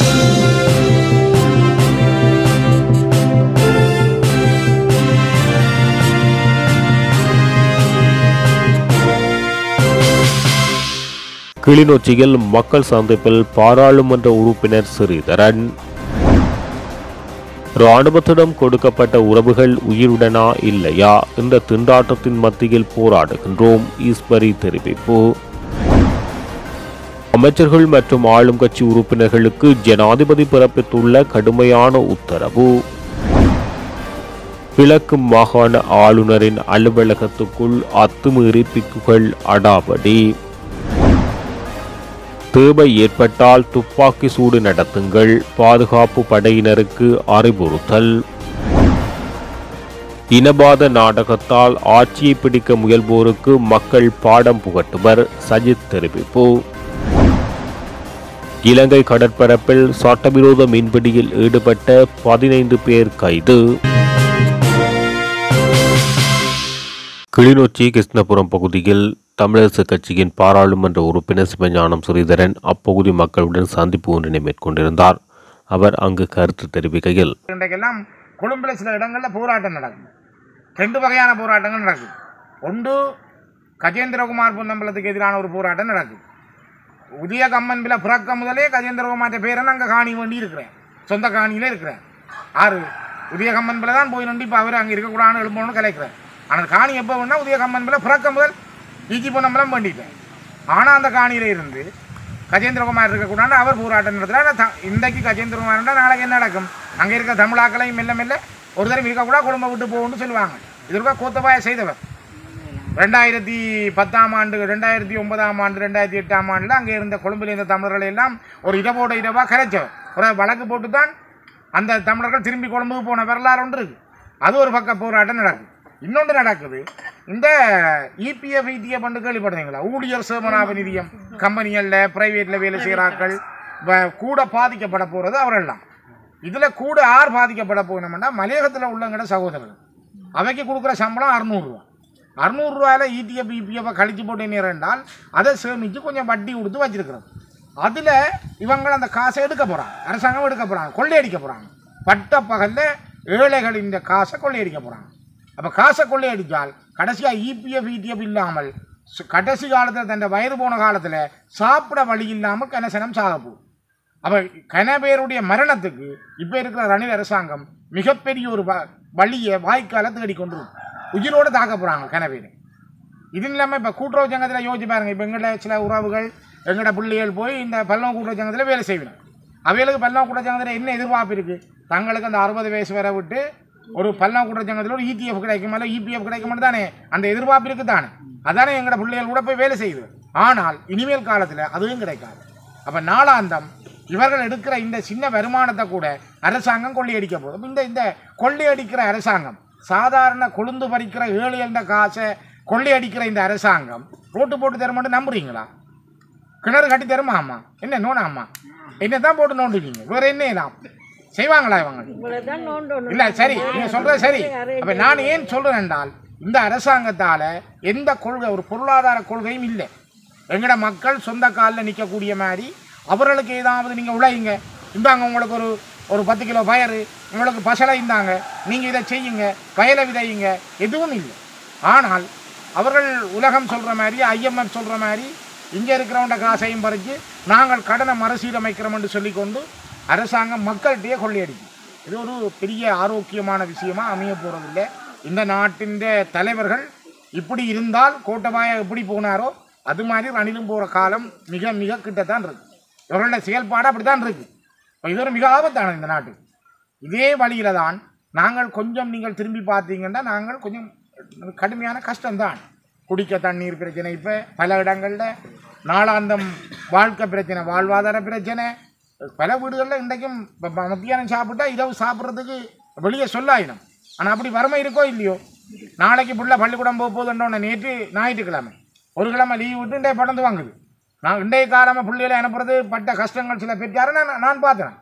கிளிநொச்சியில் மக்கள் சந்திப்பில் பாராளுமன்ற உறுப்பினர் ஸ்ரீதரன் இராணுவத்திடம் கொடுக்கப்பட்ட உறவுகள் உயிருடனா இல்லையா என்ற திண்டாட்டத்தின் மத்தியில் போராடுகின்றோம் ஈஸ்வரி தெரிவிப்பு அமைச்சர்கள் மற்றும் ஆளும் கட்சி உறுப்பினர்களுக்கு ஜனாதிபதி பிறப்பித்துள்ள கடுமையான உத்தரவு கிழக்கு மாகாண ஆளுநரின் அலுவலகத்துக்குள் அத்துமீறி பிக்குகள் அடாவடி தேவை ஏற்பட்டால் துப்பாக்கி சூடு நடத்துங்கள் பாதுகாப்பு படையினருக்கு அறிவுறுத்தல் இனவாத நாடகத்தால் ஆட்சியை பிடிக்க முயல்வோருக்கு மக்கள் பாடம் புகட்டுவர் சஜித் தெரிவிப்பு இலங்கை கடற்பரப்பில் சட்டவிரோத மீன்பிடியில் ஈடுபட்ட பதினைந்து பேர் கைது கிளிநொச்சி கிருஷ்ணபுரம் பகுதியில் தமிழரசு கட்சியின் பாராளுமன்ற உறுப்பினர் சிவஞானம் ஸ்ரீதரன் அப்பகுதி மக்களுடன் சந்திப்பு ஒன்றினை மேற்கொண்டிருந்தார் அவர் அங்கு கருத்து தெரிவிக்கையில் இன்றைக்கெல்லாம் கொழும்பில் சில இடங்களில் போராட்டம் நடக்கும் ரெண்டு வகையான போராட்டங்கள் நடக்குது ஒன்று கஜேந்திரகுமார் பொன்னம்பலத்துக்கு எதிரான ஒரு போராட்டம் நடக்குது உதய கம்மன்பில் பிறக்க முதலே கஜேந்திரகுமார்ட்ட பேரை அங்கே காணி வேண்டி இருக்கிறேன் சொந்த காணியிலே இருக்கிறேன் ஆறு உதய கம்மன்பில் தான் போய் நின்று இப்போ அவர் அங்கே இருக்கக்கூடாதுன்னு எழுப்பணும்னு கலைக்கிறேன் ஆனால் காணி எப்போ வேணா உதய கம்மன்பில் பிறக்க முதல் ஈஜி பொன்னம்பலம் வேண்டிட்டேன் ஆனால் அந்த காணியில இருந்து கஜேந்திரகுமார் இருக்கக்கூடாது அவர் போராட்டம் நடத்துகிறார் த- இன்றைக்கு கஜேந்திரகுமார் நாளைக்கு என்ன நடக்கும் அங்கே இருக்க தமிழாக்களையும் மெல்ல மெல்ல ஒரு தடவை இருக்கக்கூடாது குடும்பம் விட்டு போகணும்னு சொல்லுவாங்க இதற்காக கோத்தபாய செய்தவர் ரெண்டாயிரத்தி பத்தாம் ஆண்டு ரெண்டாயிரத்தி ஒன்பதாம் ஆண்டு ரெண்டாயிரத்தி எட்டாம் ஆண்டில் அங்கே இருந்த கொழும்பில் இருந்த தமிழர்களை எல்லாம் ஒரு இரவோட இரவாக கரைச்சவர் ஒரு வழக்கு போட்டு தான் அந்த தமிழர்கள் திரும்பி கொழும்புக்கு போன வரலாறு ஒன்று இருக்கு அது ஒரு பக்க போராட்டம் நடக்குது இன்னொன்று நடக்குது இந்த இபிஎஃப் இடிஎஃப் வந்து கேள்விப்படுறீங்களா ஊழியர் சேமனாப நிதியம் கம்பெனிகளில் ப்ரைவேட்டில் வேலை செய்கிறார்கள் கூட பாதிக்கப்பட போகிறது அவர்கள் தான் இதில் கூட யார் பாதிக்கப்பட போகணும்னா மலையகத்தில் உள்ளவங்கட சகோதரர்கள் அவைக்கு கொடுக்குற சம்பளம் அறுநூறுவா அறுநூறுவாயில் இடிஎஃப் இபிஎஃப் கழிச்சு போட்டு நேரண்டால் அதை சேமித்து கொஞ்சம் வட்டி கொடுத்து வச்சிருக்கிறோம் அதில் இவங்க அந்த காசை எடுக்க போகிறாங்க அரசாங்கம் எடுக்க போகிறாங்க கொள்ளையடிக்க போகிறாங்க பட்ட பகலில் ஏழைகளின் இந்த காசை கொள்ளையடிக்க போகிறாங்க அப்போ காசை கொள்ளையடித்தால் கடைசியாக இபிஎஃப் இடிஎஃப் இல்லாமல் சு- கடைசி காலத்தில் தன் வயது போன காலத்தில் சாப்பிட வழி இல்லாமல் கனசனம் சாக போகுது அப்போ கனபேருடைய மரணத்துக்கு இப்போ இருக்கிற ரணில் அரசாங்கம் மிகப்பெரிய ஒரு வ- வழியை வாய்க்கால தேடி கொண்டு இருக்கு. உயிரோடு தாக்க போகிறாங்க கனபேர் இது இல்லாமல் இப்போ கூட்டுறவு சங்கத்தில் யோசிச்சு பாருங்க இப்போ எங்களோட சில உறவுகள் எங்களோட பிள்ளைகள் போய் இந்த பல்லவ கூட்டுறவு சங்கத்தில் வேலை செய்யணும் அவைகளுக்கு பல்லவ கூட்டுறவு சங்கத்தில் என்ன எதிர்பார்ப்பு இருக்குது தங்களுக்கு அந்த அறுபது வயசு வரை விட்டு ஒரு பல்லவ கூட்டுறவு சங்கத்தில் ஒரு இடிஎஃப் கிடைக்கும் இல்லை இபிஎஃப் கிடைக்கும் தானே அந்த எதிர்பார்ப்பு இருக்குது தானே அதானே எங்களோட பிள்ளைகள் கூட போய் வேலை செய்யுது ஆனால் இனிமேல் காலத்தில் அதுவும் கிடைக்காது அப்போ நாளாந்தம் இவர்கள் எடுக்கிற இந்த சின்ன வருமானத்தை கூட அரசாங்கம் கொள்ளையடிக்க போதும் இந்த இந்த கொள்ளையடிக்கிற அரசாங்கம் சாதாரண கொழுந்து பறிக்கிற ஏழு என்ற காசை கொள்ளையடிக்கிற இந்த அரசாங்கம் ரோட்டு போட்டு தர மட்டும் நம்புறீங்களா கிணறு கட்டி தருமா அம்மா என்ன நோனாம்மா என்ன தான் போட்டு நோண்டுவீங்க வேற என்ன இதான் செய்வாங்களா இவங்க இவ்வளவுதான் நோண்டணும் இல்ல சரி நீங்க சொல்றது சரி அப்ப நான் ஏன் சொல்றேன் என்றால் இந்த அரசாங்கத்தால எந்த கொள்கை ஒரு பொருளாதார கொள்கையும் இல்லை எங்கட மக்கள் சொந்த காலில் நிற்கக்கூடிய மாதிரி அவர்களுக்கு ஏதாவது நீங்க உழையுங்க இந்தாங்க உங்களுக்கு ஒரு ஒரு பத்து கிலோ பயறு உங்களுக்கு பசலை இந்தாங்க நீங்க இதை செய்யுங்க வயலை விதையுங்க எதுவும் இல்லை ஆனால் அவர்கள் உலகம் சொல்ற மாதிரி ஐஎம்எஃப் சொல்ற மாதிரி இங்க இருக்கிறவங்க காசையும் பறித்து நாங்கள் கடனை மறுசீரமைக்கிறோம் என்று சொல்லிக்கொண்டு அரசாங்கம் மக்கள்கிட்டயே கொள்ளையடிக்கும் இது ஒரு பெரிய ஆரோக்கியமான விஷயமா அமைய போறதில்லை இந்த நாட்டின் தலைவர்கள் இப்படி இருந்தால் கோட்டபாய எப்படி போனாரோ அது மாதிரி ரணிலும் போற காலம் மிக மிக கிட்டத்தான் இருக்கு இவர்களோட செயல்பாடு அப்படித்தான் இருக்கு இப்ப இது ஒரு மிக ஆபத்தானது இந்த நாட்டுக்கு இதே வழியில தான் நாங்கள் கொஞ்சம் நீங்கள் திரும்பி பார்த்தீங்கன்னா நாங்கள் கொஞ்சம் கடுமையான கஷ்டம்தான் குடிக்க தண்ணீர் பிரச்சனை இப்போ பல இடங்களில் நாளாந்தம் வாழ்க்கை பிரச்சனை வாழ்வாதார பிரச்சனை பல வீடுகளில் இன்றைக்கும் இப்ப ம- மத்தியானம் சாப்பிட்டா இரவு சாப்பிட்றதுக்கு வெளியே சொல்லாயினம் ஆனால் அப்படி வறுமை இருக்கோ இல்லையோ நாளைக்கு புள்ள பள்ளிக்கூடம் போக போதுன்றோன்னு நேற்று ஞாயிற்றுக்கிழமை ஒரு கிழமை லீவ் விட்டு இன்றைய படந்து வாங்குது நான் இன்றைய காலமாக பிள்ளைகளை அனுப்புறது பட்ட கஷ்டங்கள் சில பெற்றாரு நான் நான் பார்த்தேன்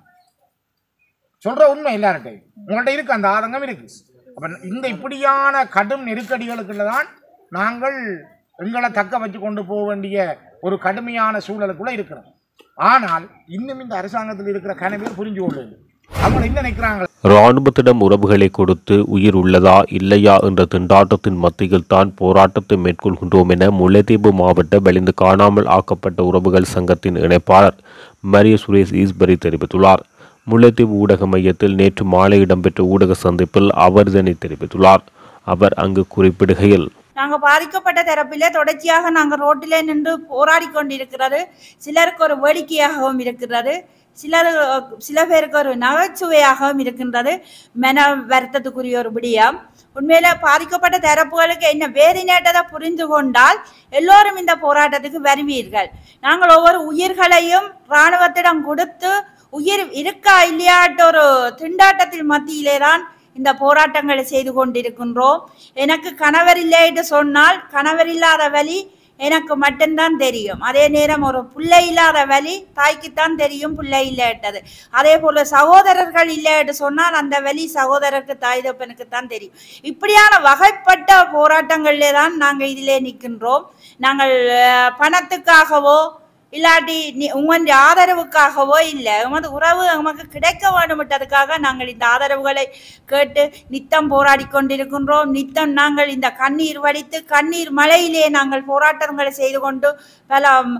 சொல்ற உண்மை எல்லார்ட்டையும் உங்கள்கிட்ட இருக்கு அந்த ஆதங்கம் இருக்கு அப்ப இந்த இப்படியான கடும் நெருக்கடிகளுக்குள்ள தான் நாங்கள் எங்களை தக்க வச்சு கொண்டு போக வேண்டிய ஒரு கடுமையான சூழலுக்குள்ள இருக்கிறோம் ஆனால் இன்னும் இந்த அரசாங்கத்தில் இருக்கிற கனவே புரிஞ்சு கொள்ளல அவங்க என்ன நினைக்கிறாங்க இராணுவத்திடம் உறவுகளை கொடுத்து உயிர் உள்ளதா இல்லையா என்ற திண்டாட்டத்தின் மத்தியில் தான் போராட்டத்தை மேற்கொள்கின்றோம் என முல்லைத்தீவு மாவட்ட வெளிந்து காணாமல் ஆக்கப்பட்ட உறவுகள் சங்கத்தின் இணைப்பாளர் மரிய சுரேஷ் ஈஸ்பரி தெரிவித்துள்ளார் முல்லைத்தீவு ஊடக மையத்தில் நேற்று மாலை இடம்பெற்ற ஊடக சந்திப்பில் அவர் இதனை தெரிவித்துள்ளார் அவர் அங்கு குறிப்பிடுகையில் நாங்க பாதிக்கப்பட்ட தரப்பிலே தொடர்ச்சியாக நாங்க ரோட்டிலே நின்று போராடி கொண்டிருக்கிறது சிலருக்கு ஒரு வேடிக்கையாகவும் இருக்கிறது சிலர் சில பேருக்கு ஒரு நகைச்சுவையாகவும் இருக்கின்றது மன வருத்தத்துக்குரிய ஒரு விடியம் உண்மையில பாதிக்கப்பட்ட தரப்புகளுக்கு என்ன வேதினேட்டதை புரிந்து கொண்டால் எல்லோரும் இந்த போராட்டத்துக்கு வருவீர்கள் நாங்கள் ஒவ்வொரு உயிர்களையும் இராணுவத்திடம் கொடுத்து உயிர் இருக்கா இல்லையாட்ட ஒரு திண்டாட்டத்தின் மத்தியிலே தான் இந்த போராட்டங்களை செய்து கொண்டிருக்கின்றோம் எனக்கு கணவர் இல்லை என்று சொன்னால் கணவர் இல்லாத வழி எனக்கு மட்டும்தான் தெரியும் அதே நேரம் ஒரு பிள்ளை இல்லாத வழி தாய்க்குத்தான் தெரியும் பிள்ளை இல்லைட்டது அதே போல சகோதரர்கள் இல்லை என்று சொன்னால் அந்த வழி சகோதரருக்கு தாய் தப்பனுக்கு தான் தெரியும் இப்படியான வகைப்பட்ட போராட்டங்களிலே தான் நாங்கள் இதிலே நிற்கின்றோம் நாங்கள் அஹ், பணத்துக்காகவோ இல்லாட்டி நீ உங்களுடைய ஆதரவுக்காகவோ இல்லை உமது உறவு நமக்கு கிடைக்க வேண்டுமிட்டதுக்காக நாங்கள் இந்த ஆதரவுகளை கேட்டு நித்தம் போராடி கொண்டிருக்கின்றோம் நித்தம் நாங்கள் இந்த கண்ணீர் வடித்து கண்ணீர் மழையிலே நாங்கள் போராட்டங்களை செய்து கொண்டு பல ம்,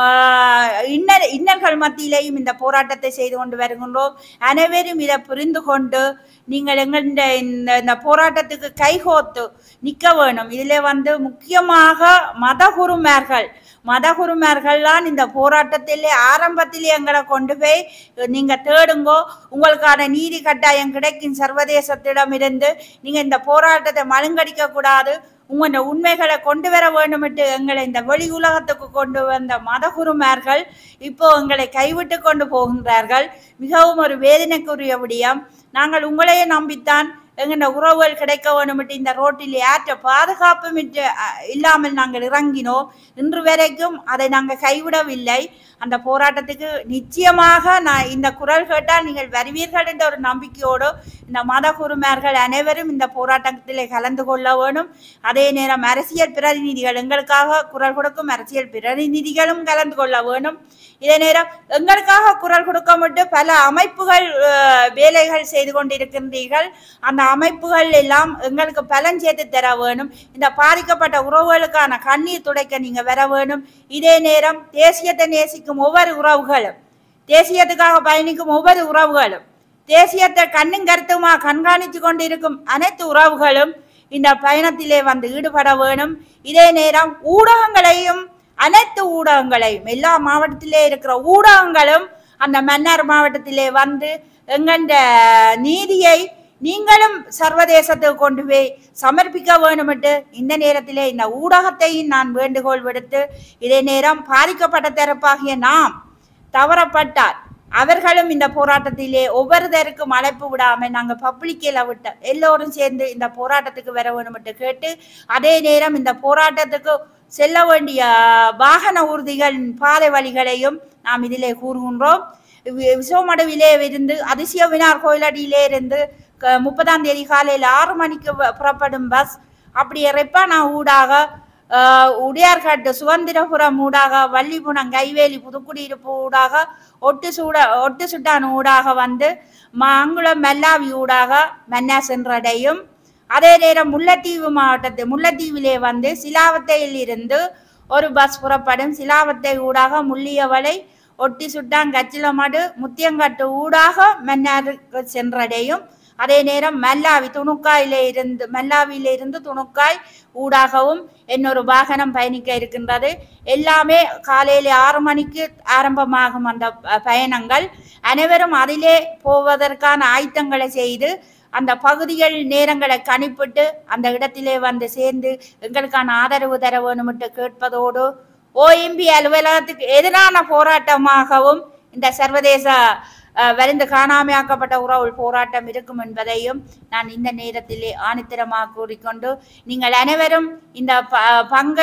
ஆஹ், இன்னல் இன்னல்கள் மத்தியிலேயும் இந்த போராட்டத்தை செய்து கொண்டு வருகின்றோம் அனைவரும் இதை புரிந்து கொண்டு நீங்கள் எங்கள் இந்த இந்த இந்த போராட்டத்துக்கு கைகோத்து நிற்க வேணும் இதில் வந்து முக்கியமாக மதகுருமார்கள் மதகுருமார்கள்லாம் இந்த போராட்டத்திலே ஆரம்பத்திலே எங்களை கொண்டு போய் நீங்க தேடுங்கோ உங்களுக்கான நீதி கட்டாயம் கிடைக்கும் சர்வதேசத்திடமிருந்து நீங்க இந்த போராட்டத்தை மழுங்கடிக்க கூடாது உங்களோட உண்மைகளை கொண்டு வர வேண்டுமிட்டு எங்களை இந்த வெளி உலகத்துக்கு கொண்டு வந்த மதகுருமார்கள் இப்போ எங்களை கைவிட்டு கொண்டு போகின்றார்கள் மிகவும் ஒரு வேதனைக்குரிய விடயம் நாங்கள் உங்களையே நம்பித்தான் எங்கட உறவுகள் கிடைக்க வேண்டுமிட்டு இந்த ரோட்டில் ஏற்ற பாதுகாப்பும் இன்று, அஹ், இல்லாமல் நாங்கள் இறங்கினோம் இன்று வரைக்கும் அதை நாங்கள் கைவிடவில்லை அந்த போராட்டத்துக்கு நிச்சயமாக நான் இந்த குரல் கேட்டால் நீங்கள் வருவீர்கள் என்ற ஒரு நம்பிக்கையோடு இந்த மத குருமார்கள் அனைவரும் இந்த போராட்டத்திலே கலந்து கொள்ள வேணும் அதே நேரம் அரசியல் பிரதிநிதிகள் எங்களுக்காக குரல் கொடுக்கும் அரசியல் பிரதிநிதிகளும் கலந்து கொள்ள வேணும் இதே நேரம் எங்களுக்காக குரல் கொடுக்க மட்டும் பல அமைப்புகள் அஹ், வேலைகள் செய்து கொண்டிருக்கின்றீர்கள் அந்த அமைப்புகள் எல்லாம் எங்களுக்கு பலன் சேர்த்து தர வேணும் இந்த பாதிக்கப்பட்ட உறவுகளுக்கான கண்ணீர் துடைக்க நீங்க வர வேணும் இதே நேரம் தேசியத்தை நேசிக்கும் ஒவ்வொரு உறவுகளும் தேசியத்துக்காக பயணிக்கும் ஒவ்வொரு உறவுகளும் தேசியத்தை கண்ணும் கருத்துமா கண்காணித்து கொண்டிருக்கும் அனைத்து உறவுகளும் இந்த பயணத்திலே வந்து ஈடுபட வேணும் இதே நேரம் ஊடகங்களையும் அனைத்து ஊடகங்களையும் எல்லா மாவட்டத்திலே இருக்கிற ஊடகங்களும் அந்த மன்னார் மாவட்டத்திலே வந்து எங்கண்ட நீதியை நீங்களும் சர்வதேசத்துக்கு கொண்டு போய் சமர்ப்பிக்க வேண்டுமிட்டு இந்த நேரத்திலே இந்த ஊடகத்தையும் நான் வேண்டுகோள் விடுத்து இதே நேரம் பாதிக்கப்பட்ட தரப்பாகிய நாம் தவறப்பட்டால் அவர்களும் இந்த போராட்டத்திலே ஒவ்வொருத்தருக்கும் அழைப்பு விடாமல் நாங்கள் பப்ளிக்கில் விட்ட எல்லோரும் சேர்ந்து இந்த போராட்டத்துக்கு வர வேண்டுமிட்டு கேட்டு அதே நேரம் இந்த போராட்டத்துக்கு செல்ல வேண்டிய வாகன ஊர்திகள் பாதை வழிகளையும் நாம் இதிலே கூறுகின்றோம் வி- விசவமடுவிலே இருந்து அதிசய வினார் கோயிலடியிலே இருந்து க- முப்பதாம் தேதி காலையில் ஆறு மணிக்கு வ- புறப்படும் பஸ் அப்படியே ரெப்பானா ஊடாக ஆஹ், உடையார்காட்டு சுதந்திரபுரம் ஊடாக வள்ளிபுணம் கைவேலி புதுக்குடியிருப்பு ஊடாக ஒட்டு சூட ஒட்டு சுட்டான் ஊடாக வந்து மாங்குளம் மெல்லாவி ஊடாக மன்னா சென்றடையும் அதே நேரம் முல்லைத்தீவு மாவட்டத்து முல்லைத்தீவிலே வந்து சிலாவத்தையில் இருந்து ஒரு பஸ் புறப்படும் சிலாவத்தை ஊடாக முள்ளியவளை ஒட்டி சுட்டான் கச்சிலமடு முத்தியங்காட்டு ஊடாக மன்னாருக்கு சென்றடையும் அதே நேரம் மல்லாவி துணுக்காயிலே இருந்து மல்லாவியில இருந்து துணுக்காய் ஊடாகவும் இன்னொரு வாகனம் பயணிக்க இருக்கின்றது எல்லாமே காலையில ஆறு மணிக்கு ஆரம்பமாகும் அந்த ப- பயணங்கள் அனைவரும் அதிலே போவதற்கான ஆயத்தங்களை செய்து அந்த பகுதிகள் நேரங்களை கணிப்பிட்டு அந்த இடத்திலே வந்து சேர்ந்து எங்களுக்கான ஆதரவு தர வேணுமிட்டு கேட்பதோடு ஓஎம்பி அலுவலகத்துக்கு எதிரான போராட்டமாகவும் இந்த சர்வதேச அஹ், வலிந்து காணாமையாக்கப்பட்ட உறவு போராட்டம் இருக்கும் என்பதையும் நான் இந்த நேரத்திலே ஆணித்தரமாக கூறிக்கொண்டு நீங்கள் அனைவரும் இந்த ப- பங்கை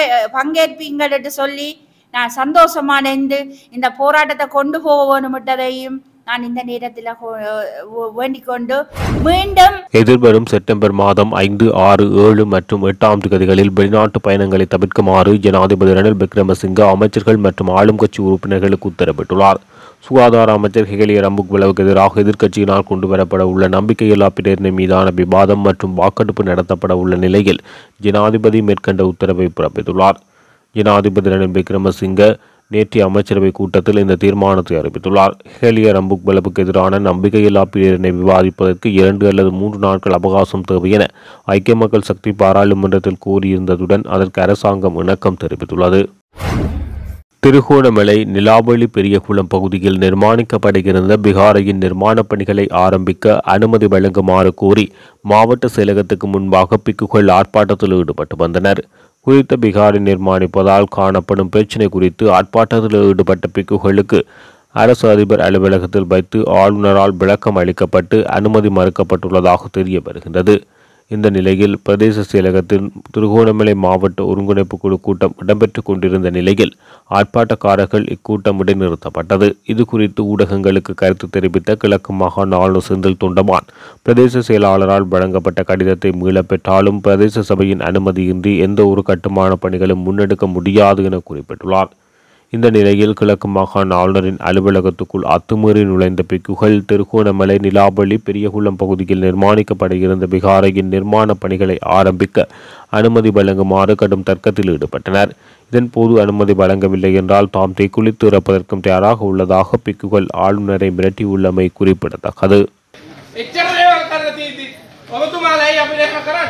பங்கேற்பீங்கள் என்று சொல்லி நான் சந்தோஷமா நின்று இந்த போராட்டத்தை கொண்டு போக வேணுமிட்டதையும் நான் இந்த நேரத்தில் வேண்டிக் கொண்டு மீண்டும் எதிர்வரும் செப்டம்பர் மாதம் ஐந்து ஆறு ஏழு மற்றும் எட்டாம் தேதிகளில் வெளிநாட்டு பயணங்களை தவிர்க்குமாறு ஜனாதிபதி ரணில் விக்ரமசிங்க அமைச்சர்கள் மற்றும் ஆளும் கட்சி உறுப்பினர்களுக்கு உத்தரவிட்டுள்ளார் சுகாதார அமைச்சர் ஹெகலிய ரம்புக்வெலவுக்கு எதிராக எதிர்க்கட்சியினால் கொண்டுவரப்பட உள்ள நம்பிக்கையில்லா பிரேரணை மீதான விவாதம் மற்றும் வாக்கெடுப்பு நடத்தப்பட உள்ள நிலையில் ஜனாதிபதி மேற்கண்ட உத்தரவை பிறப்பித்துள்ளார் ஜனாதிபதி ரணில் விக்ரமசிங்க நேற்றைய அமைச்சரவை கூட்டத்தில் இந்த தீர்மானத்தை அறிவித்துள்ளார் ஹேலிய ரம்புக்வெலவுக்கு எதிரான நம்பிக்கையில்லா பிரேரணை விவாதிப்பதற்கு இரண்டு அல்லது மூன்று நாட்கள் அவகாசம் தேவை என ஐக்கிய மக்கள் சக்தி பாராளுமன்றத்தில் கூறியிருந்ததுடன் அதற்கு அரசாங்கம் இணக்கம் தெரிவித்துள்ளது திருகோணமலை நிலாவளி பெரியகுளம் பகுதியில் நிர்மாணிக்கப்படுகின்ற பிகாரையின் நிர்மாணப் பணிகளை ஆரம்பிக்க அனுமதி வழங்குமாறு கோரி மாவட்ட செயலகத்துக்கு முன்பாக பிக்குகள் ஆர்ப்பாட்டத்தில் ஈடுபட்டு வந்தனர் குறித்த பிகாரை நிர்மாணிப்பதால் காணப்படும் பிரச்சினை குறித்து ஆர்ப்பாட்டத்தில் ஈடுபட்ட பிக்குகளுக்கு அரசு அதிபர் அலுவலகத்தில் வைத்து ஆளுநரால் விளக்கம் அளிக்கப்பட்டு அனுமதி மறுக்கப்பட்டுள்ளதாக தெரிய வருகின்றது இந்த நிலையில் பிரதேச செயலகத்தில் திருகோணமலை மாவட்ட ஒருங்கிணைப்பு குழு கூட்டம் இடம்பெற்றுக் கொண்டிருந்த நிலையில் ஆர்ப்பாட்டக்காரர்கள் இக்கூட்டம் இடைநிறுத்தப்பட்டது இது குறித்து ஊடகங்களுக்கு கருத்து தெரிவித்த கிழக்கு மாகாண ஆளுநர் செந்தில் தொண்டமான் பிரதேச செயலாளரால் வழங்கப்பட்ட கடிதத்தை மீளப் பெற்றாலும் பிரதேச சபையின் அனுமதியின்றி எந்த ஒரு கட்டுமான பணிகளும் முன்னெடுக்க முடியாது என குறிப்பிட்டுள்ளார் இந்த நிலையில் கிழக்கு மாகாண ஆளுநரின் அலுவலகத்துக்குள் அத்துமீறி நுழைந்த பிக்குகள் திருகோணமலை நிலாவளி பெரியகுளம் பகுதியில் நிர்மாணிக்கப்பட இருந்த பிகாரையின் நிர்மாணப் பணிகளை ஆரம்பிக்க அனுமதி வழங்குமாறு கடும் தர்க்கத்தில் ஈடுபட்டனர் இதன் போது அனுமதி வழங்கவில்லை என்றால் தாம் தீக்குளித்து இறப்பதற்கும் தயாராக உள்ளதாக பிக்குகள் ஆளுநரை மிரட்டியுள்ளமை குறிப்பிடத்தக்கது එච්චර දේවල් කරලා තියෙද්දි ඔබතුමාලයි අපි දෙක කරන්නේ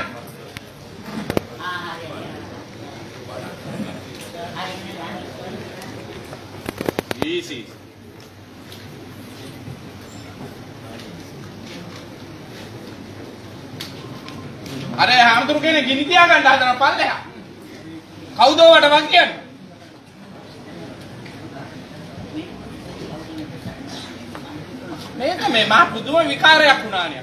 easy අර හාමුදුරු කෙනෙක් ගිනි තියාගන්න හදන පල්ලෙහා කවුද ඔයාට වක් කියන්නේ මේක මේ මහා පුදුම විකාරයක් වුණානේ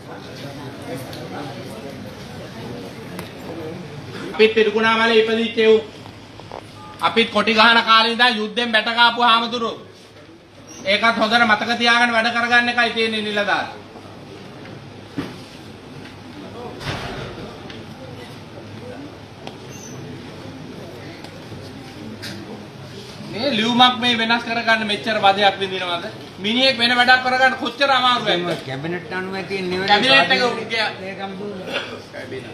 අපිත් පිරුකුණාමලේ ඉපදිච්ච එව් අපිත් කොටි ගහන කාලේ ඉඳන් යුද්ධෙන් බැට කාපු හාමුදුරුවෝ ඒකත් හොඳට මතක තියාගෙන වැඩ කරගන්න එකයි තියෙන්නේ නිලදාර මේ ලියුමක් මේ වෙනස් කරගන්න මෙච්චර වදයක් විඳිනවද මිනිහෙක් වෙන වැඩක් කරගන්න කොච්චර අමාරුද කැබිනට් අනුමැතිය නිවැරදි කැබිනට් එක ස්වාධීන උගේ- ලේකම් දුන්නා.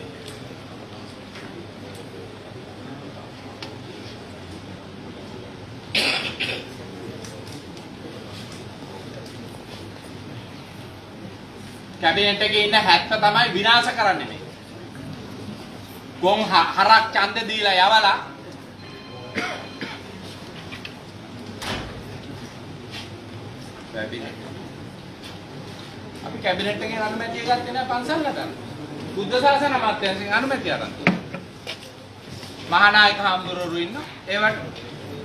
කැබිනට් එකේ ඉන්න 70 තමයි විනාශ කරන්නේ මේ. ගොන් හ- හරක් ඡන්ද දීලා යවලා කැබිනට් අපි කැබිනට් එකේ අනුමැතිය ගත්තේ නැහැ පන්සල්ලට. බුද්ධ ශාසන අමාත්‍යාංශයෙන් අනුමැතිය අරන් තියෙනවා. මහානායක හාමුදුරුවෝ ඉන්න ඒවට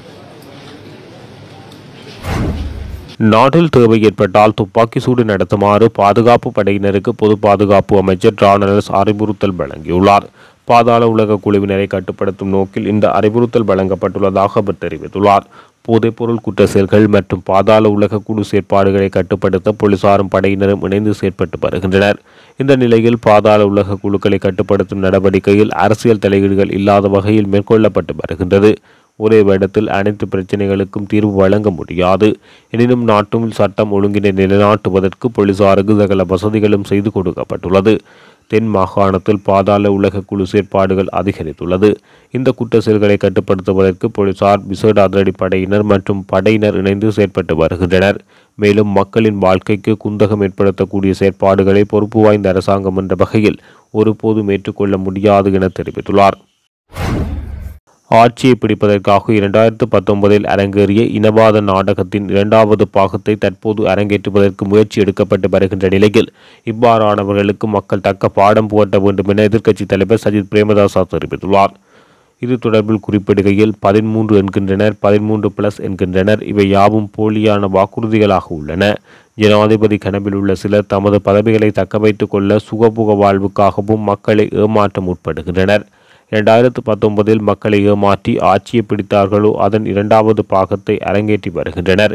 நாட்டில் தேவை ஏற்பட்டால் துப்பாக்கி சூடு நடத்துமாறு பாதுகாப்பு படையினருக்கு பொது பாதுகாப்பு அமைச்சர் ரானரஸ் அறிவுறுத்தல் வழங்கியுள்ளார் பாதாள உலக குழுவினரை கட்டுப்படுத்தும் நோக்கில் இந்த அறிவுறுத்தல் வழங்கப்பட்டுள்ளதாக அவர் தெரிவித்துள்ளார் போதைப்பொருள் குற்ற செயல்கள் மற்றும் பாதாள உலக குழு செயற்பாடுகளை கட்டுப்படுத்த போலீசாரும் படையினரும் இணைந்து செயற்பட்டு வருகின்றனர் இந்த நிலையில் பாதாள உலக குழுக்களை கட்டுப்படுத்தும் நடவடிக்கையில் அரசியல் தலையீடுகள் இல்லாத வகையில் மேற்கொள்ளப்பட்டு வருகின்றது ஒரே வேடத்தில் அனைத்து பிரச்சனைகளுக்கும் தீர்வு வழங்க முடியாது எனினும் நாட்டில் சட்டம் ஒழுங்கினை நிலைநாட்டுவதற்கு போலீசாருக்கு சகல வசதிகளும் செய்து கொடுக்கப்பட்டுள்ளது தென் மாகாணத்தில் பாதாள உலக குழு செயற்பாடுகள் அதிகரித்துள்ளது இந்த குற்ற செயல்களை கட்டுப்படுத்துவதற்கு போலீசார் விசேட அதிரடி படையினர் மற்றும் படையினர் இணைந்து செயற்பட்டு வருகின்றனர் மேலும் மக்களின் வாழ்க்கைக்கு குந்தகம் ஏற்படுத்தக்கூடிய செயற்பாடுகளை பொறுப்பு வாய்ந்த அரசாங்கம் என்ற வகையில் ஒருபோதும் ஏற்றுக்கொள்ள முடியாது என தெரிவித்துள்ளார் ஆட்சியை பிடிப்பதற்காக இரண்டாயிரத்து பத்தொன்பதில் அரங்கேறிய இனவாத நாடகத்தின் இரண்டாவது பாகத்தை தற்போது அரங்கேற்றுவதற்கு முயற்சி எடுக்கப்பட்டு வருகின்ற நிலையில் இவ்வாறானவர்களுக்கு மக்கள் தக்க பாடம் புகட்ட வேண்டும் என எதிர்க்கட்சித் தலைவர் சஜித் பிரேமதாசா தெரிவித்துள்ளார் இது தொடர்பில் குறிப்பிடுகையில் பதிமூன்று என்கின்றனர் பதிமூன்று பிளஸ் என்கின்றனர் இவை யாவும் போலியான வாக்குறுதிகளாக உள்ளன ஜனாதிபதி கனவில் உள்ள சிலர் தமது பதவிகளை தக்க வைத்துக் கொள்ள சுகபுக வாழ்வுக்காகவும் மக்களை ஏமாற்ற முற்படுகின்றனர் இரண்டாயிரத்து பத்தொன்பதில் மக்களை ஏமாற்றி ஆட்சியை பிடித்தார்களோ அதன் இரண்டாவது பாகத்தை அரங்கேற்றி வருகின்றனர்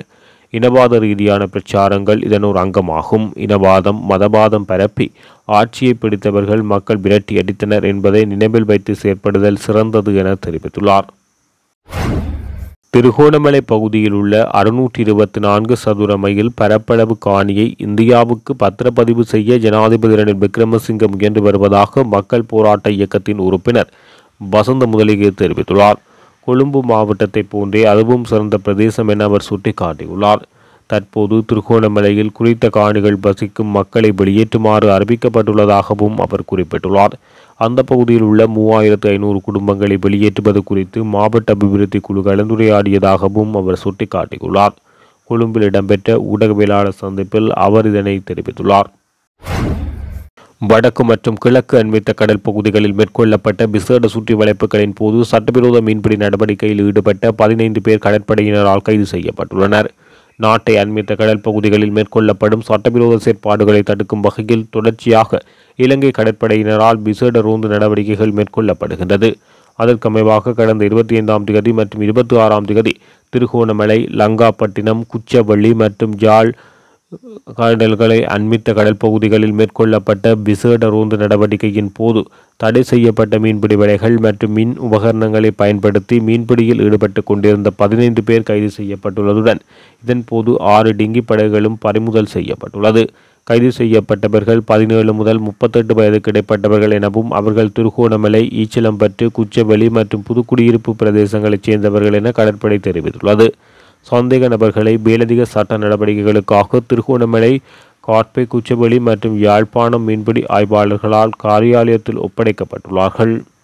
இனவாத ரீதியான பிரச்சாரங்கள் இதன் ஒரு அங்கமாகும் இனவாதம் மதவாதம் பரப்பி ஆட்சியை பிடித்தவர்கள் மக்கள் விரட்டி அடித்தனர் என்பதை நினைவில் வைத்து செயற்படுதல் சிறந்தது என தெரிவித்துள்ளார் திருகோணமலை பகுதியில் உள்ள அறுநூற்றி இருபத்தி நான்கு சதுர மைல் பரப்பளவு காணியை இந்தியாவுக்கு பத்திரப்பதிவு செய்ய ஜனாதிபதி ரணில் விக்ரமசிங்க முயன்று வருவதாக மக்கள் போராட்ட இயக்கத்தின் உறுப்பினர் வசந்த முதலிகை தெரிவித்துள்ளார் கொழும்பு மாவட்டத்தை போன்றே அதுவும் சிறந்த பிரதேசம் என அவர் சுட்டிக்காட்டியுள்ளார் தற்போது திருகோணமலையில் குறித்த காணிகள் வசிக்கும் மக்களை வெளியேற்றுமாறு அறிவிக்கப்பட்டுள்ளதாகவும் அவர் குறிப்பிட்டுள்ளார் அந்த பகுதியில் உள்ள மூவாயிரத்து ஐநூறு குடும்பங்களை வெளியேற்றுவது குறித்து மாவட்ட அபிவிருத்தி குழு கலந்துரையாடியதாகவும் அவர் சுட்டிக்காட்டியுள்ளார் கொழும்பில் இடம்பெற்ற ஊடகவியலாளர் சந்திப்பில் அவர் இதனை தெரிவித்துள்ளார் வடக்கு மற்றும் கிழக்கு அண்மித்த கடல் பகுதிகளில் மேற்கொள்ளப்பட்ட விசேட சுற்றி வளைப்புகளின் போது சட்டவிரோத மீன்பிடி நடவடிக்கையில் ஈடுபட்ட பதினைந்து பேர் கடற்படையினரால் கைது செய்யப்பட்டுள்ளனர் நாட்டை அண்மித்த கடல் பகுதிகளில் மேற்கொள்ளப்படும் சட்டவிரோத செயற்பாடுகளை தடுக்கும் வகையில் தொடர்ச்சியாக இலங்கை கடற்படையினரால் விசேட ரோந்து நடவடிக்கைகள் மேற்கொள்ளப்படுகின்றது அதற்கமைவாக கடந்த இருபத்தி ஐந்தாம் திகதி மற்றும் இருபத்தி ஆறாம் திகதி திருகோணமலை லங்காப்பட்டினம் குச்சவள்ளி மற்றும் ஜாழ் கடல்களை அண்மித்த கடல் பகுதிகளில் மேற்கொள்ளப்பட்ட விசேட ரோந்து நடவடிக்கையின் போது தடை செய்யப்பட்ட மீன்பிடி வலைகள் மற்றும் மின் உபகரணங்களை பயன்படுத்தி மீன்பிடியில் ஈடுபட்டு கொண்டிருந்த பதினைந்து பேர் கைது செய்யப்பட்டுள்ளதுடன் இதன்போது ஆறு டிங்கி படகுகளும் பறிமுதல் செய்யப்பட்டுள்ளது கைது செய்யப்பட்டவர்கள் பதினேழு முதல் முப்பத்தெட்டு வயதுக்கு இடைப்பட்டவர்கள் எனவும் அவர்கள் திருகோணமலை ஈச்சலம்பற்று குச்சவெளி மற்றும் புதுக்குடியிருப்பு பிரதேசங்களைச் சேர்ந்தவர்கள் என கடற்படை தெரிவித்துள்ளது சந்தேக நபர்களை மேலதிக சட்ட நடவடிக்கைகளுக்காக திருகோணமலை காட்பை குச்சவெளி மற்றும் யாழ்ப்பாணம் மீன்பிடி ஆய்வாளர்களால் காரியாலயத்தில் ஒப்படைக்கப்பட்டுள்ளார்கள்